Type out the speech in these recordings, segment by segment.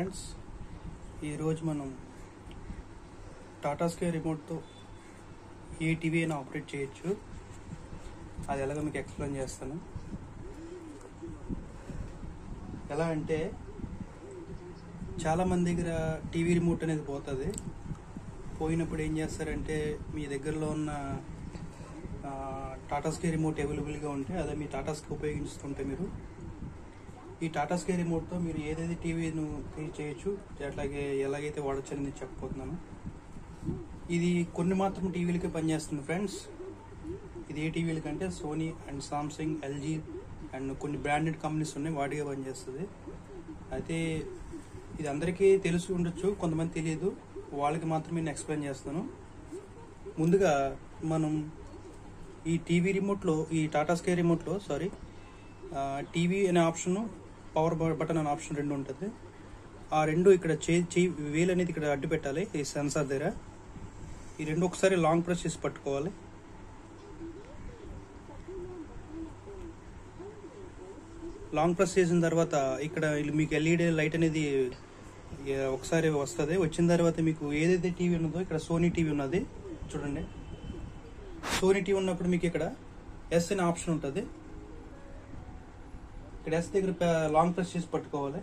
friends ఈరోజు మనం Tata sky రిమోట్తో ఏ టీవీ అయినా ఆపరేట్ చేయొచ్చు అది ఎలాగో మీకు ఎక్స్ప్లెయిన్ చేస్తాను ఎలా అంటే చాలా మంది దగ్గర టీవీ రిమోట్ అనేది పోతుంది పోయినప్పుడు ఏం చేస్తారంటే మీ దగ్గరలో ఉన్న ఆ, టాటా స్కై రిమోట్ అవైలబుల్గా ఉంటే అదే మీ టాటా స్కై ఉపయోగిస్తుంటే మీరు ఈ టాటా స్కై రిమోట్తో మీరు ఏదైతే టీవీను క్రియేట్ చేయొచ్చు అట్లాగే ఎలాగైతే వాడచ్చు అని నేను చెప్పబోతున్నాను ఇది కొన్ని మాత్రం టీవీలకే పనిచేస్తుంది ఫ్రెండ్స్ ఇది ఏ టీవీల కంటే Sony and Samsung LG and కొన్ని బ్రాండెడ్ కంపెనీస్ ఉన్నాయి వాటికే పనిచేస్తుంది అయితే ఇది అందరికీ తెలిసి ఉండొచ్చు కొంతమంది తెలియదు వాళ్ళకి మాత్రమే నేను ఎక్స్ప్లెయిన్ చేస్తాను ముందుగా మనం ఈ టీవీ రిమోట్లో ఈ టాటా స్కై రిమోట్లో సారీ టీవీ అనే ఆప్షన్ పవర్ బటన్ అనే ఆప్షన్ రెండు ఉంటుంది ఆ రెండు ఇక్కడ చే చేయి వేలు అనేది ఇక్కడ అడ్డు పెట్టాలి ఈ సెన్సార్ దగ్గర ఈ రెండు ఒకసారి లాంగ్ ప్రెస్ చేసి పట్టుకోవాలి లాంగ్ ప్రెస్ చేసిన తర్వాత ఇక్కడ ఇల్లు మీకు ఎల్ఈడి లైట్ అనేది ఏ, ఒకసారి వస్తుంది వచ్చిన తర్వాత మీకు ఏదైతే టీవీ ఉన్నదో ఇక్కడ సోనీ టీవీ ఉన్నది చూడండి సోనీ టీవీ ఉన్నప్పుడు మీకు ఇక్కడ ఎస్ అనే ఆప్షన్ ఉంటుంది ఇక్కడ ఎస్ దగ్గర ప- లాంగ్ ప్రెస్ చేసి పట్టుకోవాలి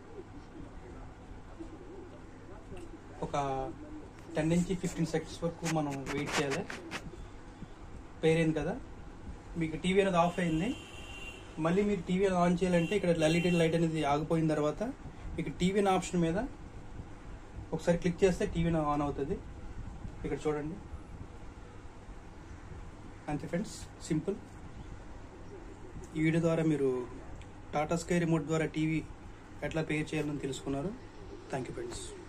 ఒక టెన్ నుంచి ఫిఫ్టీన్ సెకండ్స్ వరకు మనం వెయిట్ చేయాలి పేర్ అయింది కదా మీకు టీవీ అనేది ఆఫ్ అయింది మళ్ళీ మీరు టీవీ ఆన్ చేయాలంటే ఇక్కడ ఎల్ఈడి లైట్ అనేది ఆగిపోయిన తర్వాత మీకు టీవీ ఆప్షన్ మీద ఒకసారి క్లిక్ చేస్తే టీవీ ఆన్ అవుతుంది ఇక్కడ చూడండి అంతే ఫ్రెండ్స్ సింపుల్ ఈ వీడియో ద్వారా మీరు టాటా స్కై రిమోట్ ద్వారా టీవీ ఎట్లా పే చేయాలని తెలుసుకున్నారు థ్యాంక్ యూ ఫ్రెండ్స్